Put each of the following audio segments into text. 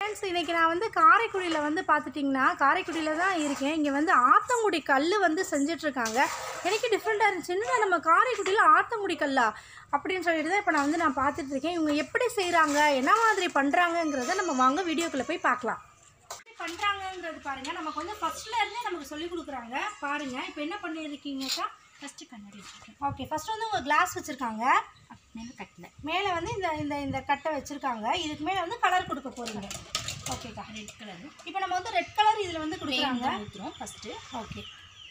friends இன்றைக்கி நான் வந்து காரைக்குடியில் வந்து பார்த்துட்டிங்கன்னா காரைக்குடியில் தான் இருக்கேன் இங்கே வந்து ஆத்தங்குடி கல் வந்து செஞ்சிட்ருக்காங்க எனக்கு டிஃப்ரெண்ட்டாக இருந்துச்சு என்ன நம்ம காரைக்குடியில் ஆத்தங்குடி கல்லா அப்படின்னு சொல்லிட்டு தான் இப்போ நான் வந்து நான் பார்த்துட்டு இருக்கேன் இவங்க எப்படி செய்கிறாங்க என்ன மாதிரி பண்ணுறாங்கங்கிறத நம்ம வாங்க வீடியோக்குள்ளே போய் பார்க்கலாம் எப்படி பண்ணுறாங்கங்கிறது பாருங்கள் நமக்கு வந்து ஃபஸ்ட்டில் இருந்தே நமக்கு சொல்லி கொடுக்குறாங்க பாருங்கள் இப்போ என்ன பண்ணியிருக்கீங்கக்கா ஃபஸ்ட்டு கண்ணாடி வச்சுருக்கேன் ஓகே ஃபஸ்ட்டு வந்து உங்கள் கிளாஸ் வச்சுருக்காங்க மேலே கட்டில் மேலே வந்து இந்த இந்த இந்த கட்டை வச்சுருக்காங்க இதுக்கு மேலே வந்து கலர் கொடுக்க போகிறீங்க ஓகேக்கா ரெட் கலர் இப்போ நம்ம வந்து ரெட் கலர் இதில் வந்து கொடுக்குறாங்க பெயிண்ட் ஊற்றுறோம் ஃபஸ்ட்டு ஓகே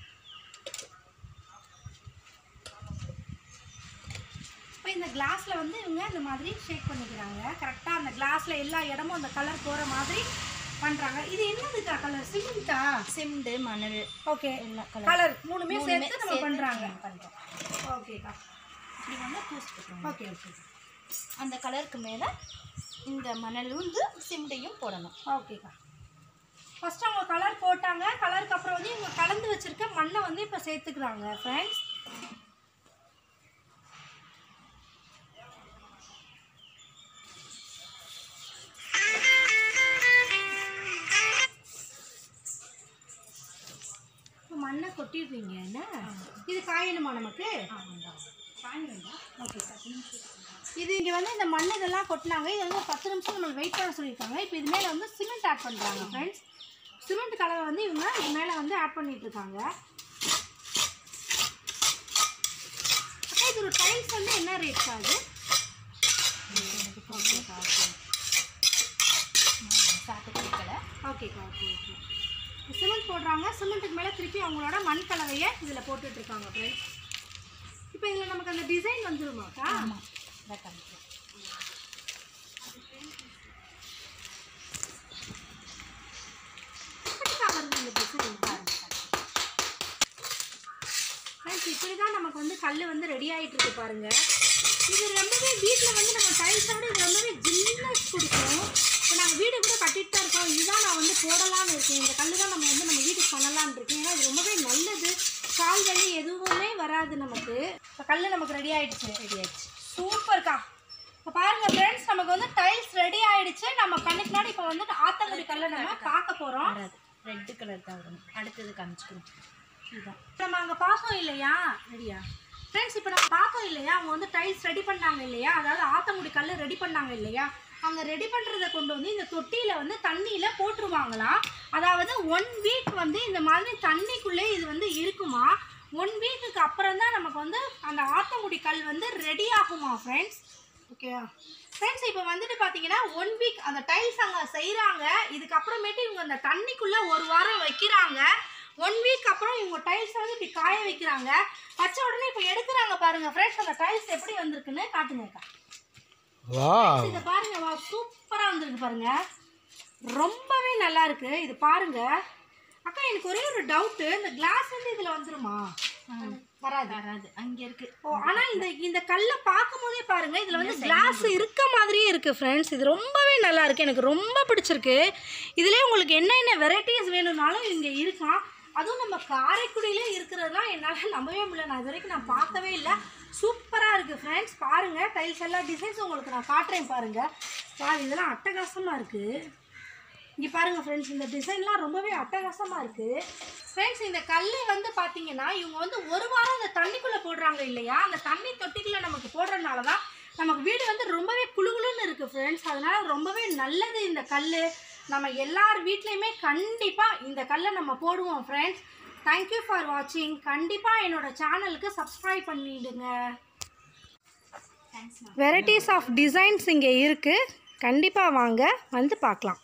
இப்போ இந்த கிளாஸில் வந்து இவங்க இந்த மாதிரி ஷேக் பண்ணிக்கிறாங்க கரெக்டாக அந்த கிளாஸில் எல்லா இடமும் அந்த கலர் போகிற மாதிரி பண்ணுறாங்க இது என்னதுக்கா கலர் சிமெண்ட்டா சிமெண்டு மணல் ஓகே எல்லா கலர் கலர் மூணுமே சேர்த்து நம்ம பண்ணுறாங்க பண்ணுறோம் ஓகேக்கா இப்படி வந்து பூசி போட்டுருவோம் ஓகே ஓகே அந்த கலருக்கு மேலே இந்த மணல் வந்து சிமெண்டையும் போடணும் ஓகேக்கா ஃபஸ்ட்டு அவங்க கலர் போட்டாங்க கலருக்கு அப்புறம் வந்து இவங்க கலந்து வச்சிருக்க மண்ணை வந்து இப்போ சேர்த்துக்கிறாங்க ஃப்ரெண்ட்ஸ் மண்ணை கொட்டிடுறீங்க என்ன இது காயணுமா நமக்கு ஓகே இது இங்கே வந்து இந்த மண் இதெல்லாம் கொட்டினாங்க இது வந்து ஒரு பத்து நிமிஷம் நம்ம வெயிட் பண்ண சொல்லியிருக்காங்க இப்போ இது மேலே வந்து சிமெண்ட் ஆட் பண்ணுறாங்க ஃப்ரெண்ட்ஸ் சிமெண்ட் கலரை வந்து இவங்க இது மேலே வந்து ஆட் பண்ணிட்டு இருக்காங்க அக்கா, இது ஒரு டைல்ஸ் வந்து என்ன ரேட் ஆகுது சாக்கு கொடுக்கல ஓகேக்கா ஓகே ஓகே சிமெண்ட் போடுறாங்க சிமெண்ட்டுக்கு மேலே திருப்பி அவங்களோட மண் கலவையை இதில் போட்டுட்டு இருக்காங்க ஃப்ரெண்ட்ஸ் இப்போ இதில் நமக்கு அந்த டிசைன் வந்துருமாக்கா ஆமாம் இதை காமிக்கிறேன் எப்படிக்கா வருது இந்த டிசைன் ஃப்ரெண்ட்ஸ் இப்படி தான் நமக்கு வந்து கல் வந்து ரெடி ஆகிட்டு இருக்கு பாருங்க இது ரொம்பவே வீட்டில் வந்து நம்ம டைல்ஸோட இது ரொம்பவே ஜில்னஸ் கொடுக்கும் இப்போ நாங்கள் வீடு கூட கட்டிட்டு தான் இருக்கோம் இதுதான் நான் வந்து போடலாம்னு இருக்கேன் இந்த கல் தான் நம்ம வந்து நம்ம வீட்டுக்கு பண்ணலாம்னு இருக்கேன் ஏன்னா இது ரொம்பவே நல்லது கால் வலி எதுவுமே வராது நமக்கு இப்போ கல் நமக்கு ரெடி ஆயிடுச்சு ரெடி ஆயிடுச்சு சூப்பர்க்கா இப்போ பாருங்க ஃப்ரெண்ட்ஸ் நமக்கு வந்து டைல்ஸ் ரெடி ஆயிடுச்சு நம்ம கண்ணுக்கு முன்னாடி இப்போ வந்து ஆத்தங்குடி கல்லை நம்ம பார்க்க போகிறோம் வராது ரெட்டு கலர் தான் வரும் அடுத்தது காமிச்சுக்கிறோம் இதுதான் நம்ம அங்கே பார்த்தோம் இல்லையா ரெடியா ஃப்ரெண்ட்ஸ் இப்போ நம்ம பார்த்தோம் இல்லையா அவங்க வந்து டைல்ஸ் ரெடி பண்ணாங்க இல்லையா அதாவது ஆத்தங்குடி கல் ரெடி பண்ணாங்க இல்லையா அவங்க ரெடி பண்ணுறத கொண்டு வந்து இந்த தொட்டியில் வந்து தண்ணியில் போட்டுருவாங்களாம் அதாவது ஒன் வீக் வந்து இந்த மாதிரி தண்ணிக்குள்ளே இது வந்து இருக்குமா ஒன் வீக்குக்கு அப்புறம் தான் நமக்கு வந்து அந்த ஆத்தங்குடி கல் வந்து ரெடி ஆகுமா ஃப்ரெண்ட்ஸ் ஓகேவா ஃப்ரெண்ட்ஸ் இப்போ வந்துட்டு பார்த்தீங்கன்னா ஒன் வீக் அந்த டைல்ஸ் அங்கே செய்கிறாங்க இதுக்கப்புறமேட்டு இவங்க அந்த தண்ணிக்குள்ளே ஒரு வாரம் வைக்கிறாங்க ஒன் வீக் அப்புறம் இவங்க டைல்ஸ் வந்து இப்படி காய வைக்கிறாங்க வச்ச உடனே இப்போ எடுக்கிறாங்க பாருங்க ஃப்ரெண்ட்ஸ் அந்த டைல்ஸ் எப்படி வந்திருக்குன்னு காட்டுங்கக்கா வாவ் இதை பாருங்க வா சூப்பராக வந்திருக்கு பாருங்க ரொம்பவே நல்லா இருக்கு இது பாருங்க அக்கா எனக்கு ஒரே ஒரு டவுட்டு இந்த கிளாஸ் வந்து இதில் வந்துருமா வராது வராது அங்கே இருக்குது ஓ ஆனா இந்த இந்த கல்லை பார்க்கும் போதே பாருங்க இதுல வந்து கிளாஸ் இருக்க மாதிரியே இருக்கு ஃப்ரெண்ட்ஸ் இது ரொம்பவே நல்லா இருக்கு எனக்கு ரொம்ப பிடிச்சிருக்கு இதுலயே உங்களுக்கு என்ன என்ன வெரைட்டிஸ் வேணும்னாலும் இங்க இருக்கான் அதுவும் நம்ம காரைக்குடியிலே இருக்கிறதுலாம் என்னால் நம்பவே முடியல நான் இது வரைக்கும் நான் பார்க்கவே இல்லை சூப்பராக இருக்குது ஃப்ரெண்ட்ஸ் பாருங்கள் டைல்ஸ் எல்லா டிசைன்ஸும் உங்களுக்கு நான் காட்டுறேன் பாருங்கள் பாரு இதெல்லாம் அட்டகாசமாக இருக்குது இங்கே பாருங்கள் ஃப்ரெண்ட்ஸ் இந்த டிசைன்லாம் ரொம்பவே அட்டகாசமாக இருக்குது ஃப்ரெண்ட்ஸ் இந்த கல் வந்து பார்த்தீங்கன்னா இவங்க வந்து ஒரு வாரம் இந்த தண்ணிக்குள்ளே போடுறாங்க இல்லையா அந்த தண்ணி தொட்டிக்குள்ளே நமக்கு போடுறதுனால தான் நமக்கு வீடு வந்து ரொம்பவே குளுகுளுன்னு இருக்குது ஃப்ரெண்ட்ஸ் அதனால ரொம்பவே நல்லது இந்த கல் நம்ம எல்லார் வீட்லேயுமே கண்டிப்பாக இந்த கல்லை நம்ம போடுவோம் ஃப்ரெண்ட்ஸ் தேங்க்யூ ஃபார் வாட்சிங் கண்டிப்பாக என்னோட சேனலுக்கு சப்ஸ்கிரைப் பண்ணிடுங்க வெரைட்டிஸ் ஆஃப் டிசைன்ஸ் இங்கே இருக்குது கண்டிப்பாக வாங்க வந்து பார்க்கலாம்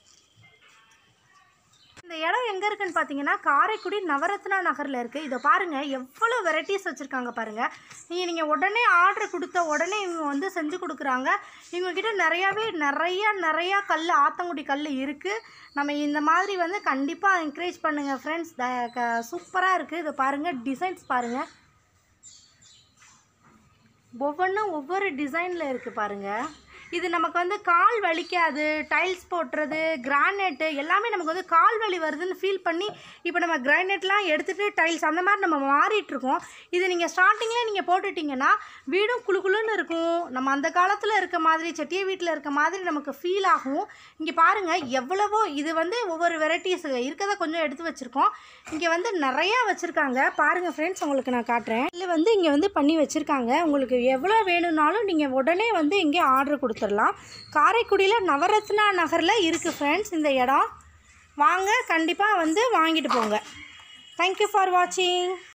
இந்த இடம் எங்கே இருக்குன்னு பார்த்தீங்கன்னா காரைக்குடி நவரத்னா நகரில் இருக்குது இதை பாருங்கள் எவ்வளோ வெரைட்டிஸ் வச்சுருக்காங்க பாருங்கள் நீங்கள் நீங்கள் உடனே ஆர்டர் கொடுத்த உடனே இவங்க வந்து செஞ்சு கொடுக்குறாங்க இவங்கக்கிட்ட நிறையாவே நிறையா நிறையா கல் ஆத்தங்குடி கல் இருக்குது நம்ம இந்த மாதிரி வந்து கண்டிப்பாக என்கரேஜ் பண்ணுங்கள் ஃப்ரெண்ட்ஸ் சூப்பராக இருக்குது இதை பாருங்கள் டிசைன்ஸ் பாருங்கள் ஒவ்வொன்றும் ஒவ்வொரு டிசைனில் இருக்குது பாருங்கள் இது நமக்கு வந்து கால் வலிக்காது டைல்ஸ் போட்டுறது கிரானைட்டு எல்லாமே நமக்கு வந்து கால் வலி வருதுன்னு ஃபீல் பண்ணி இப்போ நம்ம கிரானைட்லாம் எடுத்துகிட்டு டைல்ஸ் அந்த மாதிரி நம்ம மாறிட்டுருக்கோம் இது நீங்கள் ஸ்டார்டிங்கில் நீங்கள் போட்டுட்டிங்கன்னா வீடும் குளு குளுன்னு இருக்கும் நம்ம அந்த காலத்தில் இருக்க மாதிரி செட்டிய வீட்டில் இருக்க மாதிரி நமக்கு ஃபீல் ஆகும் இங்கே பாருங்கள் எவ்வளவோ இது வந்து ஒவ்வொரு வெரைட்டிஸ் இருக்கதை கொஞ்சம் எடுத்து வச்சுருக்கோம் இங்கே வந்து நிறையா வச்சுருக்காங்க பாருங்கள் ஃப்ரெண்ட்ஸ் உங்களுக்கு நான் காட்டுறேன் இதில் வந்து இங்கே வந்து பண்ணி வச்சுருக்காங்க உங்களுக்கு எவ்வளோ வேணும்னாலும் நீங்கள் உடனே வந்து இங்கே ஆர்டர் கொடுத்துடலாம் காரைக்குடியில் நவரத்னா நகரில் இருக்குது ஃப்ரெண்ட்ஸ் இந்த இடம் வாங்க கண்டிப்பாக வந்து வாங்கிட்டு போங்க தேங்க்யூ ஃபார் வாட்சிங்